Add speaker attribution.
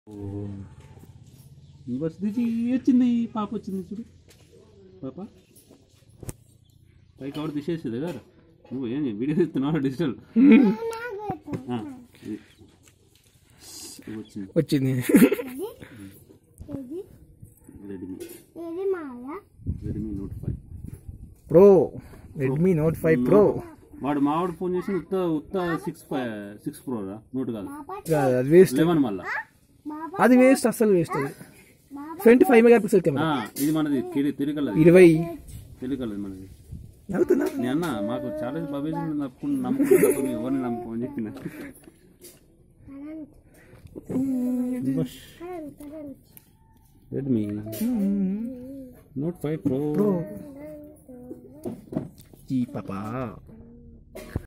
Speaker 1: Bus దిగి వచ్చింది పాప వచ్చింది చూడు పాప పై కవర్ తీసేసేది కదా నువ్వు ఏం వీడియో తీస్తున్నావు డిజిటల్ ఆ, ఇది. ఇది వచ్చింది
Speaker 2: వచ్చింది
Speaker 1: రెడ్మీ
Speaker 3: ఇది మాయా
Speaker 1: Redmi note five
Speaker 2: pro Redmi note five pro
Speaker 1: వాడు మావాడు ఫోన్ చేసి ఉత్త ఉత్త సిక్స్ ఫైవ్ సిక్స్ ప్రో రా నోట్ కాదు
Speaker 2: కాదు, అది వేస్ట్
Speaker 1: లెవెన్ మళ్ళా
Speaker 2: అది వేస్ట్ అస్సలు వేస్ట్ అది ట్వంటీ ఫైవ్ మెగా పిక్సెల్
Speaker 1: ఆ,
Speaker 2: కెమెరా
Speaker 1: ఇది మనది తిరిగలది
Speaker 2: ఇరవై
Speaker 1: తెలియకలది మనది
Speaker 2: అవుతుందా
Speaker 1: నేను అన్న మాకు చాలా బాబేజ్ నమ్ముకుని నమ్ముకుంటాను ఎవరిని నమ్ముకోని చెప్పిన రెడ్మీ నోట్ ఫైవ్ ప్రో
Speaker 2: ఈ పాపా